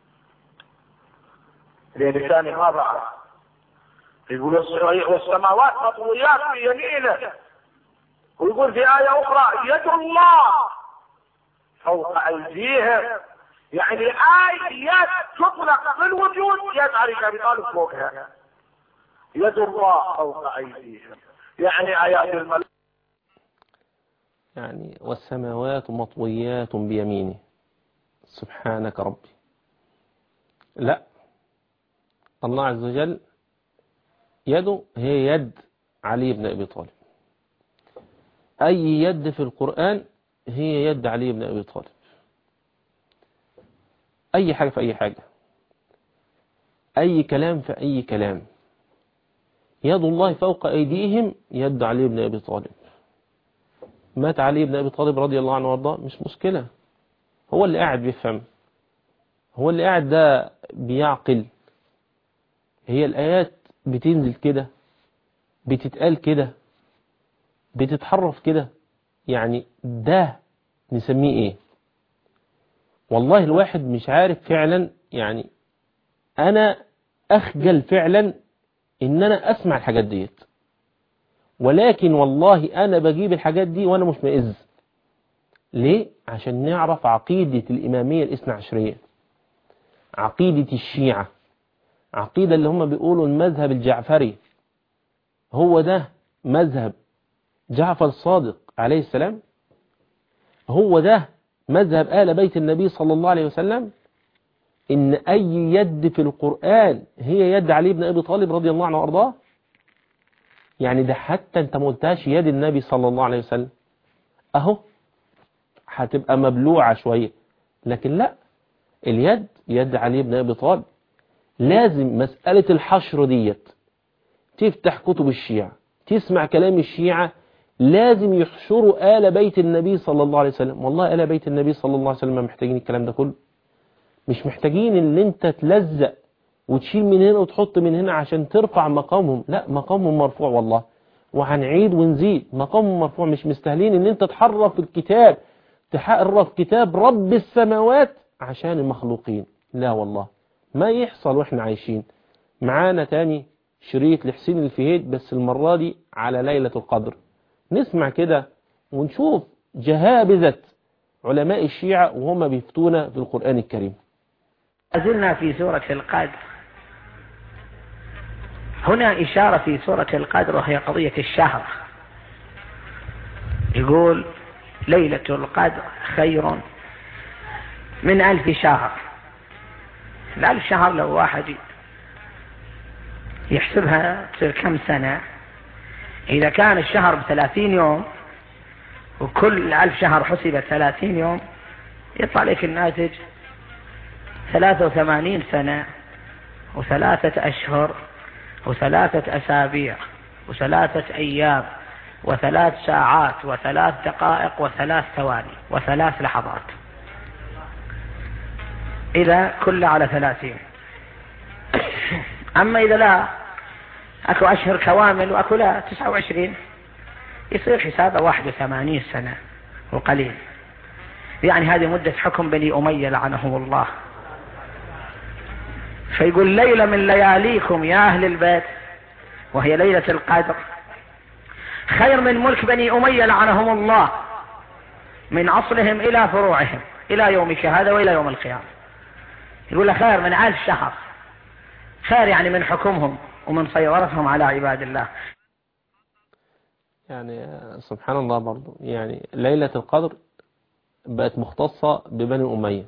لأن الثاني ما بعرف يقول والسماوات مطويات بيمينه ويقول في آية أخرى يد الله فوق أيديهم يعني آي يد تطلق بالوجود يد علي أبي طالب فوقها يد الله فوق أيديهم يعني آيات الملك يعني والسماوات مطويات بيمينه سبحانك ربي لا الله عز وجل يده هي يد علي بن أبي طالب أي يد في القرآن هي يد علي بن أبي طالب أي حاجة في أي حاجة أي كلام في أي كلام يد الله فوق أيديهم يد علي بن أبي طالب مات علي بن أبي طالب رضي الله عنه وارضاه مش مشكلة هو اللي قاعد بيفهم هو اللي قاعد ده بيعقل هي الآيات بتنزل كده بتتقال كده بتتحرف كده يعني ده نسميه ايه والله الواحد مش عارف فعلا يعني انا اخجل فعلا ان انا اسمع الحاجات ديت ولكن والله انا بجيب الحاجات دي وانا مش مئز ليه عشان نعرف عقيدة الامامية الاثنى عشرية عقيدة الشيعة عقيدة اللي هم بيقولوا المذهب الجعفري هو ده مذهب جعفر الصادق عليه السلام هو ده مذهب آل بيت النبي صلى الله عليه وسلم إن أي يد في القرآن هي يد علي بن أبي طالب رضي الله عنه وأرضاه يعني ده حتى أنت ما قلتهاش يد النبي صلى الله عليه وسلم أهو هتبقى مبلوعة شوية لكن لا اليد يد علي بن أبي طالب لازم مسألة الحشر ديت تفتح كتب الشيعة تسمع كلام الشيعة لازم يحشروا آل بيت النبي صلى الله عليه وسلم والله آل بيت النبي صلى الله عليه وسلم محتاجين الكلام ده كله مش محتاجين ان انت تلزق وتشيل من هنا وتحط من هنا عشان ترفع مقامهم لا مقامهم مرفوع والله وهنعيد ونزيد مقامهم مرفوع مش مستاهلين ان انت تحرف الكتاب تحرف كتاب رب السماوات عشان المخلوقين لا والله ما يحصل واحنا عايشين معانا تاني شريط لحسين الفهيد بس المرة دي على ليلة القدر نسمع كده ونشوف جهابذة علماء الشيعة وهم بيفتون في القرآن الكريم زلنا في سورة القدر هنا إشارة في سورة القدر وهي قضية الشهر يقول ليلة القدر خير من ألف شهر الألف شهر لو واحد يحسبها تصير كم سنة إذا كان الشهر بثلاثين يوم وكل ألف شهر حسب ثلاثين يوم يطلع لك الناتج ثلاثة وثمانين سنة وثلاثة أشهر وثلاثة أسابيع وثلاثة أيام وثلاث ساعات وثلاث دقائق وثلاث ثواني وثلاث لحظات إذا كل على ثلاثين أما إذا لا أكو أشهر كوامل وأكو لا تسعة وعشرين يصير حسابه واحد وثمانين سنة وقليل يعني هذه مدة حكم بني أمية لعنهم الله فيقول ليلة من لياليكم يا أهل البيت وهي ليلة القدر خير من ملك بني أمية لعنهم الله من أصلهم إلى فروعهم إلى يومك هذا وإلى يوم القيامة يقول له خير من ألف شهر خير يعني من حكمهم ومن سيطرتهم على عباد الله يعني سبحان الله برضو يعني ليلة القدر بقت مختصة ببني أمية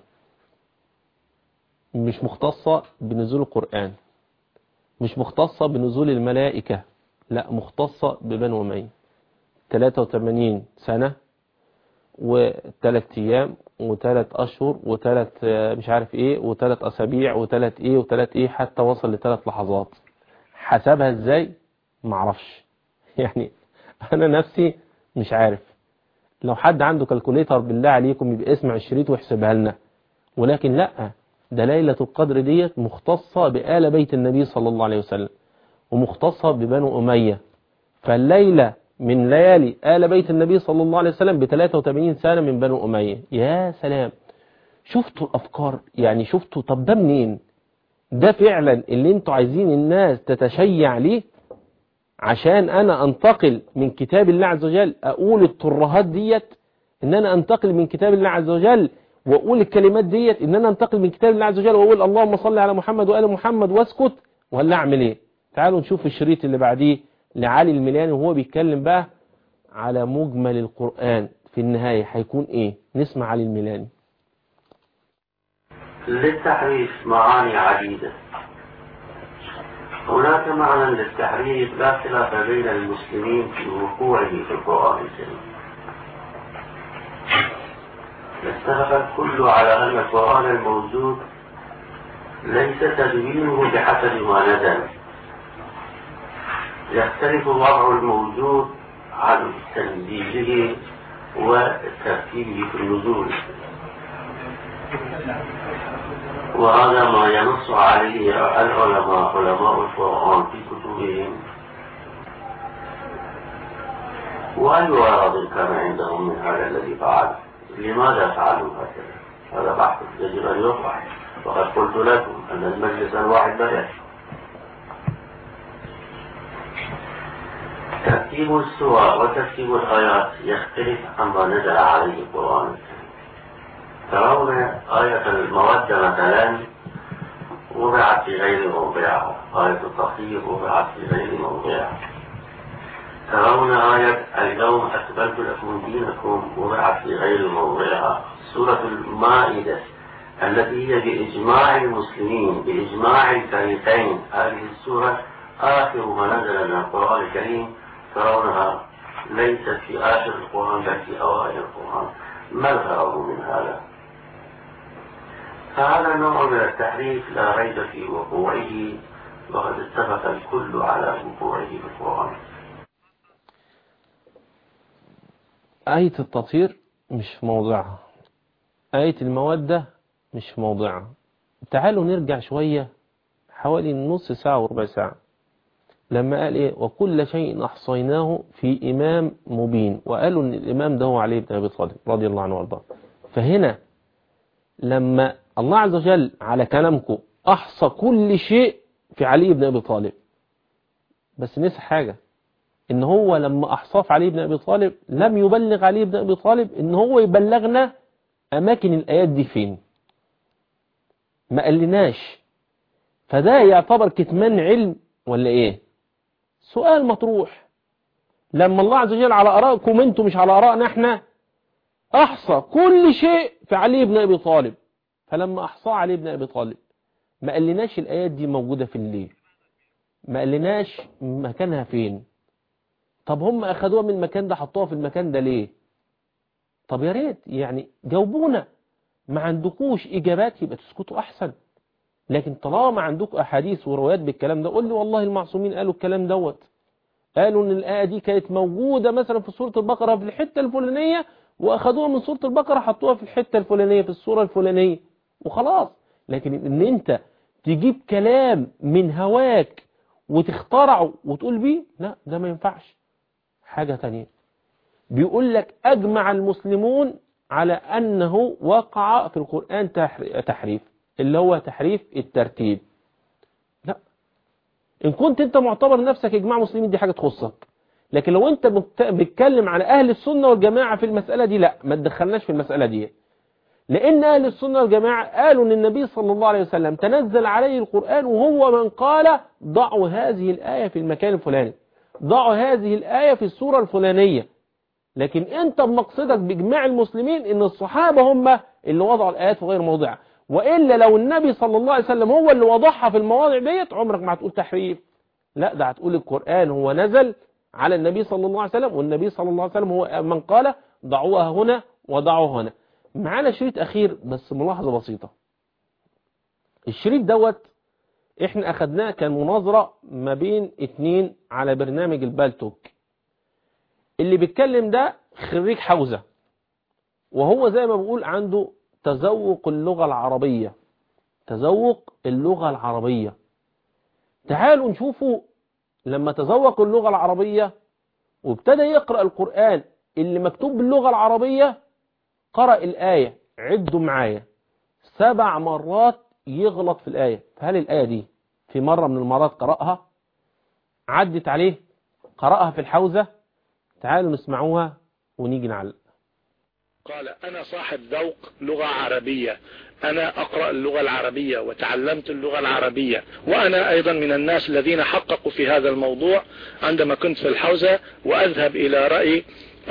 مش مختصة بنزول القرآن مش مختصة بنزول الملائكة لا مختصة ببني أمية 83 سنة وثلاث أيام وثلاث أشهر وثلاث مش عارف إيه وثلاث أسابيع وثلاث إيه وثلاث إيه حتى وصل لثلاث لحظات حسبها إزاي معرفش يعني أنا نفسي مش عارف لو حد عنده كالكوليتر بالله عليكم يبقى اسمع الشريط ويحسبها لنا ولكن لا ده ليلة القدر ديت مختصة بآل بيت النبي صلى الله عليه وسلم ومختصة ببنو أمية فالليلة من ليالي آل بيت النبي صلى الله عليه وسلم ب 83 سنة من بنو أمية يا سلام شفتوا الأفكار يعني شفتوا طب ده منين ده فعلا اللي انتوا عايزين الناس تتشيع ليه عشان انا انتقل من كتاب الله عز وجل اقول الترهات ديت ان انا انتقل من كتاب الله عز وجل واقول الكلمات ديت ان انا انتقل من كتاب الله عز وجل واقول اللهم صل على محمد وآل محمد واسكت ولا اعمل ايه تعالوا نشوف الشريط اللي بعديه لعلي الملياني وهو بيتكلم بقى على مجمل القرآن في النهاية هيكون ايه نسمع علي الميلاني للتحريف معاني عديدة هناك معنى للتحريف لا خلاف بين المسلمين في وقوعه في القرآن الكريم اتفق الكل على أن القرآن الموجود ليس تدوينه بحسب ما نزل يختلف الوضع الموجود عن تنزيله وترتيبه في النزول وهذا ما ينص عليه العلماء علماء القرآن في كتبهم وأي غرض كان عندهم من هذا الذي فعل لماذا فعلوا هكذا هذا بحث يجب أن يطرح وقد قلت لكم أن المجلس الواحد لا يكفي ترتيب السور وترتيب الآيات يختلف عما نزل عليه القرآن الكريم ترون آية المودة مثلا وضعت في غير موضعها آية التخفيف وضعت في غير موضعها ترون آية اليوم أكملت لكم دينكم وضعت في غير موضعها سورة المائدة التي هي بإجماع المسلمين بإجماع الفريقين هذه السورة آخر ما نزل من القرآن الكريم ترونها ليست في آخر القرآن بل في أوائل القرآن ما الغرض من هذا؟ فهذا نوع من التحريف لا ريب في وقوعه وقد اتفق الكل على وقوعه في القرآن آية التطهير مش في موضعها آية المودة مش في موضعها تعالوا نرجع شوية حوالي نص ساعة وربع ساعة لما قال ايه وكل شيء احصيناه في امام مبين وقالوا ان الامام ده هو علي بن ابي طالب رضي الله عنه وارضاه فهنا لما الله عز وجل على كلامكم احصى كل شيء في علي بن ابي طالب بس نسى حاجة ان هو لما احصاه في علي بن ابي طالب لم يبلغ علي بن ابي طالب ان هو يبلغنا اماكن الايات دي فين ما قالناش فده يعتبر كتمان علم ولا ايه سؤال مطروح لما الله عز وجل على ارائكم انتم مش على ارائنا احنا احصى كل شيء في علي بن ابي طالب فلما احصاه علي بن ابي طالب ما قالناش الايات دي موجودة في الليل ما قالناش مكانها فين طب هم اخدوها من المكان ده حطوها في المكان ده ليه طب يا ريت يعني جاوبونا ما عندكوش إجابات يبقى تسكتوا أحسن لكن طالما ما عندكم أحاديث وروايات بالكلام ده قول لي والله المعصومين قالوا الكلام دوت قالوا ان الآية دي كانت موجودة مثلا في سورة البقرة في الحتة الفلانية واخدوها من سورة البقرة حطوها في الحتة الفلانية في السورة الفلانية وخلاص لكن ان انت تجيب كلام من هواك وتخترعه وتقول بيه لا ده ما ينفعش حاجة تانية بيقول لك أجمع المسلمون على أنه وقع في القرآن تحريف اللي هو تحريف الترتيب لا إن كنت أنت معتبر نفسك إجماع مسلمين دي حاجة تخصك لكن لو أنت بتتكلم على أهل السنة والجماعة في المسألة دي لا ما تدخلناش في المسألة دي لأن أهل السنة والجماعة قالوا أن النبي صلى الله عليه وسلم تنزل عليه القرآن وهو من قال ضعوا هذه الآية في المكان الفلاني ضعوا هذه الآية في السورة الفلانية لكن أنت بمقصدك بإجماع المسلمين أن الصحابة هم اللي وضعوا الآيات في غير موضعها وإلا لو النبي صلى الله عليه وسلم هو اللي وضعها في المواضع ديت عمرك ما هتقول تحريف لا ده هتقول القرآن هو نزل على النبي صلى الله عليه وسلم والنبي صلى الله عليه وسلم هو من قال ضعوها هنا وضعوها هنا معانا شريط أخير بس ملاحظة بسيطة الشريط دوت احنا أخدناه كان مناظرة ما بين اتنين على برنامج البالتوك اللي بيتكلم ده خريج حوزة وهو زي ما بقول عنده تذوق اللغة العربية تذوق اللغة العربية تعالوا نشوفوا لما تذوق اللغة العربية وابتدى يقرأ القرآن اللي مكتوب باللغة العربية قرأ الآية عدوا معايا سبع مرات يغلط في الآية فهل الآية دي في مرة من المرات قرأها عدت عليه قرأها في الحوزة تعالوا نسمعوها ونيجي نعلق قال أنا صاحب ذوق لغة عربية أنا أقرأ اللغة العربية وتعلمت اللغة العربية وأنا أيضا من الناس الذين حققوا في هذا الموضوع عندما كنت في الحوزة وأذهب إلى رأي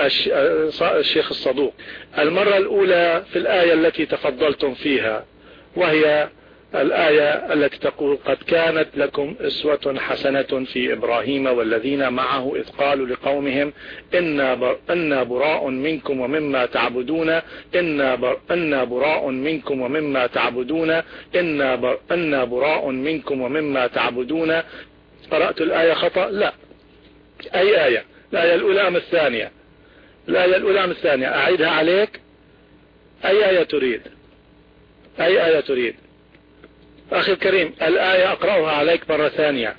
الشيخ الصدوق المرة الأولى في الآية التي تفضلتم فيها وهي الآية التي تقول قد كانت لكم أسوة حسنة في إبراهيم والذين معه إذ قالوا لقومهم إنا, إنا براء منكم ومما تعبدون إنا, إنا براء منكم ومما تعبدون إنا, إنا براء منكم ومما تعبدون قرأت الآية خطأ لا أي آية الآية الأولى أم الثانية الآية الأولى أم الثانية أعيدها عليك أي آية تريد أي آية تريد أخي الكريم الآية أقرأها عليك مرة ثانية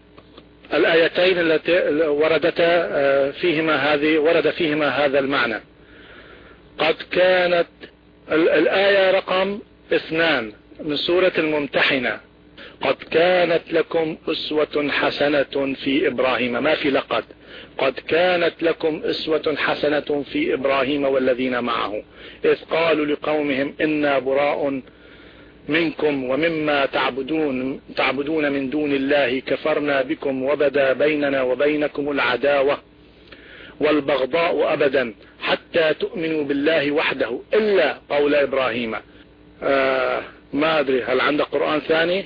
الآيتين التي وردتا فيهما هذه ورد فيهما هذا المعنى قد كانت الآية رقم اثنان من سورة الممتحنة قد كانت لكم أسوة حسنة في إبراهيم ما في لقد قد كانت لكم أسوة حسنة في إبراهيم والذين معه إذ قالوا لقومهم إنا براء منكم ومما تعبدون تعبدون من دون الله كفرنا بكم وبدا بيننا وبينكم العداوة والبغضاء أبدا حتى تؤمنوا بالله وحده إلا قول إبراهيم آه ما أدري هل عندك قرآن ثاني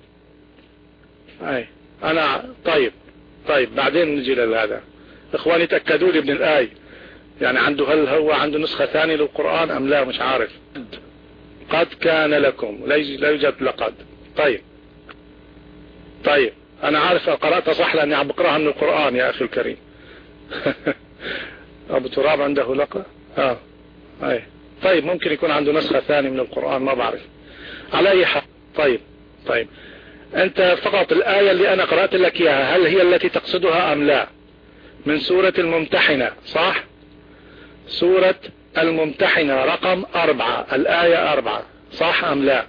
أي أنا طيب طيب بعدين نجي لهذا إخواني تأكدوا لي من الآية يعني عنده هل هو عنده نسخة ثانية للقرآن أم لا مش عارف قد كان لكم لا يوجد لقد طيب طيب انا عارف قرأت صح لاني عم بقراها من القرآن يا اخي الكريم ابو تراب عنده لقد اه اي طيب ممكن يكون عنده نسخة ثانية من القرآن ما بعرف على اي حال طيب طيب انت فقط الآية اللي انا قرأت لك اياها هل هي التي تقصدها ام لا من سورة الممتحنة صح سورة الممتحنة رقم أربعة الآية أربعة صح أم لا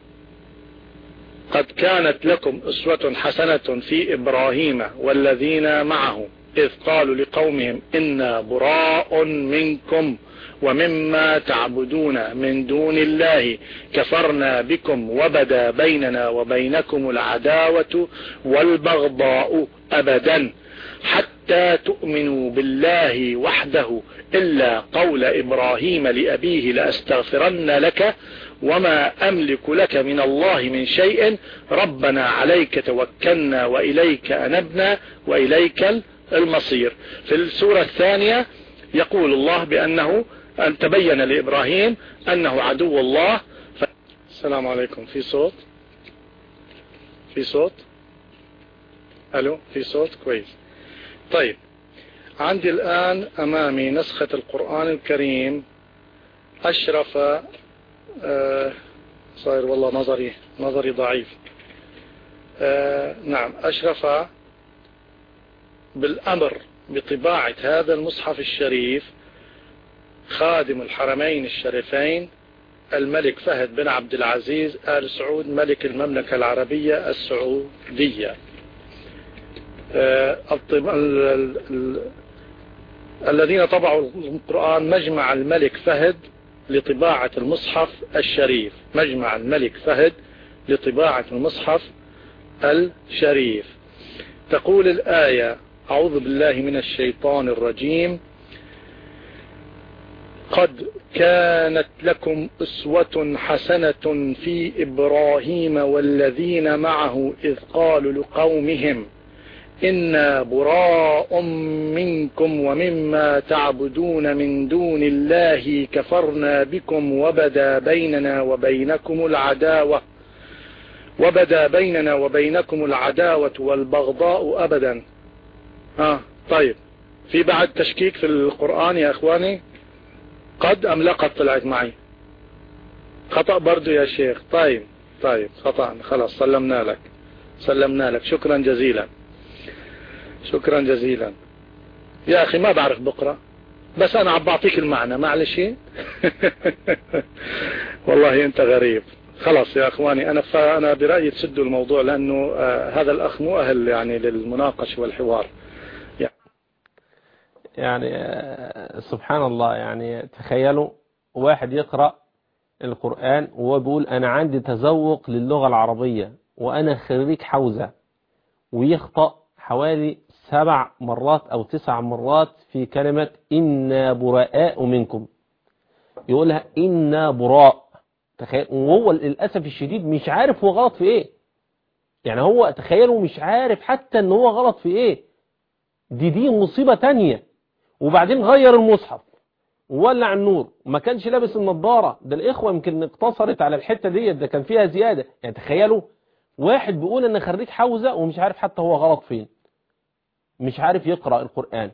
قد كانت لكم أسوة حسنة في إبراهيم والذين معه إذ قالوا لقومهم إنا براء منكم ومما تعبدون من دون الله كفرنا بكم وبدا بيننا وبينكم العداوة والبغضاء أبدا حتى تؤمنوا بالله وحده إلا قول إبراهيم لأبيه لأستغفرن لك وما أملك لك من الله من شيء ربنا عليك توكلنا وإليك أنبنا وإليك المصير في السورة الثانية يقول الله بأنه أن تبين لإبراهيم أنه عدو الله ف... السلام عليكم في صوت في صوت ألو في صوت كويس طيب عندي الآن أمامي نسخة القرآن الكريم أشرف آه صاير والله نظري نظري ضعيف آه نعم أشرف بالأمر بطباعة هذا المصحف الشريف خادم الحرمين الشريفين الملك فهد بن عبد العزيز آل سعود ملك المملكة العربية السعودية آه الذين طبعوا القرآن مجمع الملك فهد لطباعة المصحف الشريف مجمع الملك فهد لطباعة المصحف الشريف تقول الآية أعوذ بالله من الشيطان الرجيم قد كانت لكم أسوة حسنة في إبراهيم والذين معه إذ قالوا لقومهم إنا براء منكم ومما تعبدون من دون الله كفرنا بكم وبدا بيننا وبينكم العداوة وبدا بيننا وبينكم العداوة والبغضاء أبدا آه طيب في بعد تشكيك في القرآن يا أخواني قد أم لقد طلعت معي خطأ برضو يا شيخ طيب طيب خطأ خلاص سلمنا لك سلمنا لك شكرا جزيلا شكرا جزيلا يا أخي ما بعرف بقرأ بس أنا عم بعطيك المعنى معلش والله أنت غريب خلاص يا أخواني أنا فأنا برأيي تسدوا الموضوع لأنه آه هذا الأخ مو أهل يعني للمناقش والحوار يعني سبحان الله يعني تخيلوا واحد يقرأ القرآن وهو بيقول أنا عندي تذوق للغة العربية وأنا خريج حوزة ويخطأ حوالي سبع مرات أو تسع مرات في كلمة إنا براء منكم يقولها إنا براء تخيل وهو للأسف الشديد مش عارف هو غلط في إيه يعني هو تخيلوا مش عارف حتى إن هو غلط في إيه دي دي مصيبة تانية وبعدين غير المصحف وولع النور وما كانش لابس النضارة ده الإخوة يمكن اقتصرت على الحتة ديت ده كان فيها زيادة يعني تخيلوا واحد بيقول ان خريج حوزة ومش عارف حتى هو غلط فين مش عارف يقرأ القرآن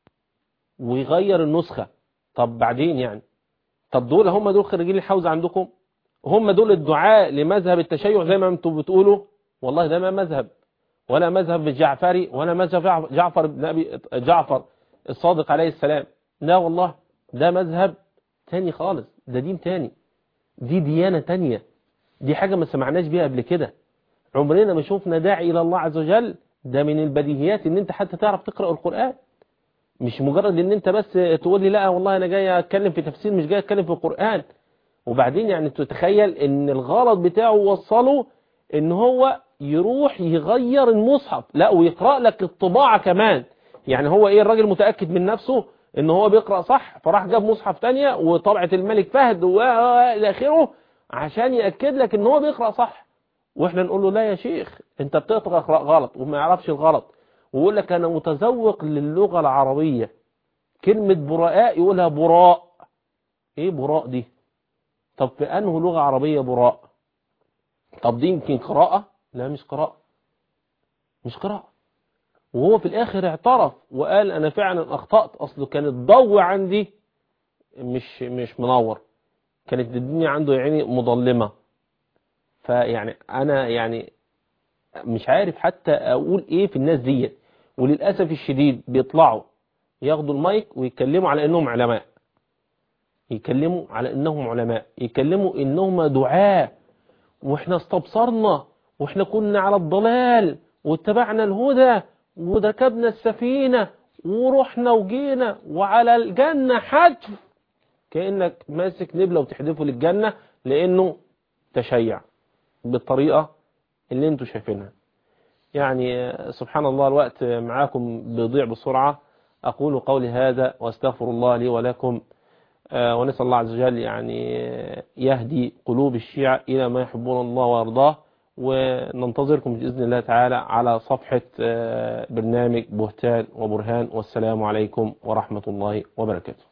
ويغير النسخة طب بعدين يعني طب دول هم دول خريجين الحوزة عندكم هم دول الدعاء لمذهب التشيع زي ما انتم بتقولوا والله ده ما مذهب ولا مذهب الجعفري ولا مذهب جعفر بن أبي جعفر الصادق عليه السلام لا والله ده مذهب تاني خالص ده دين تاني دي ديانة تانية دي حاجة ما سمعناش بيها قبل كده عمرنا ما شوفنا داعي إلى الله عز وجل ده من البديهيات ان انت حتى تعرف تقرأ القرآن مش مجرد ان انت بس تقول لي لا والله انا جاي اتكلم في تفسير مش جاي اتكلم في القرآن وبعدين يعني تتخيل ان الغلط بتاعه وصله ان هو يروح يغير المصحف لا ويقرأ لك الطباعة كمان يعني هو ايه الراجل متأكد من نفسه ان هو بيقرأ صح فراح جاب مصحف تانية وطبعة الملك فهد والى اخره عشان يأكد لك ان هو بيقرأ صح واحنا نقول له لا يا شيخ انت بتقرأ غلط وما يعرفش الغلط ويقول لك انا متذوق للغة العربية كلمة براء يقولها براء ايه براء دي طب في انه لغة عربية براء طب دي يمكن قراءة لا مش قراءة مش قراءة وهو في الاخر اعترف وقال انا فعلا اخطأت اصله كان الضوء عندي مش مش منور كانت الدنيا عنده يعني مظلمة فيعني انا يعني مش عارف حتى اقول ايه في الناس ديت وللأسف الشديد بيطلعوا ياخدوا المايك ويتكلموا على انهم علماء يتكلموا على انهم علماء يتكلموا انهم دعاة واحنا استبصرنا واحنا كنا على الضلال واتبعنا الهدى وركبنا السفينة ورحنا وجينا وعلى الجنة حتف كأنك ماسك نبلة وتحدفه للجنة لانه تشيع بالطريقة اللي انتوا شايفينها يعني سبحان الله الوقت معاكم بيضيع بسرعة أقول قولي هذا واستغفر الله لي ولكم ونسأل الله عز وجل يعني يهدي قلوب الشيعة إلى ما يحبون الله ويرضاه وننتظركم بإذن الله تعالى على صفحة برنامج بهتان وبرهان والسلام عليكم ورحمة الله وبركاته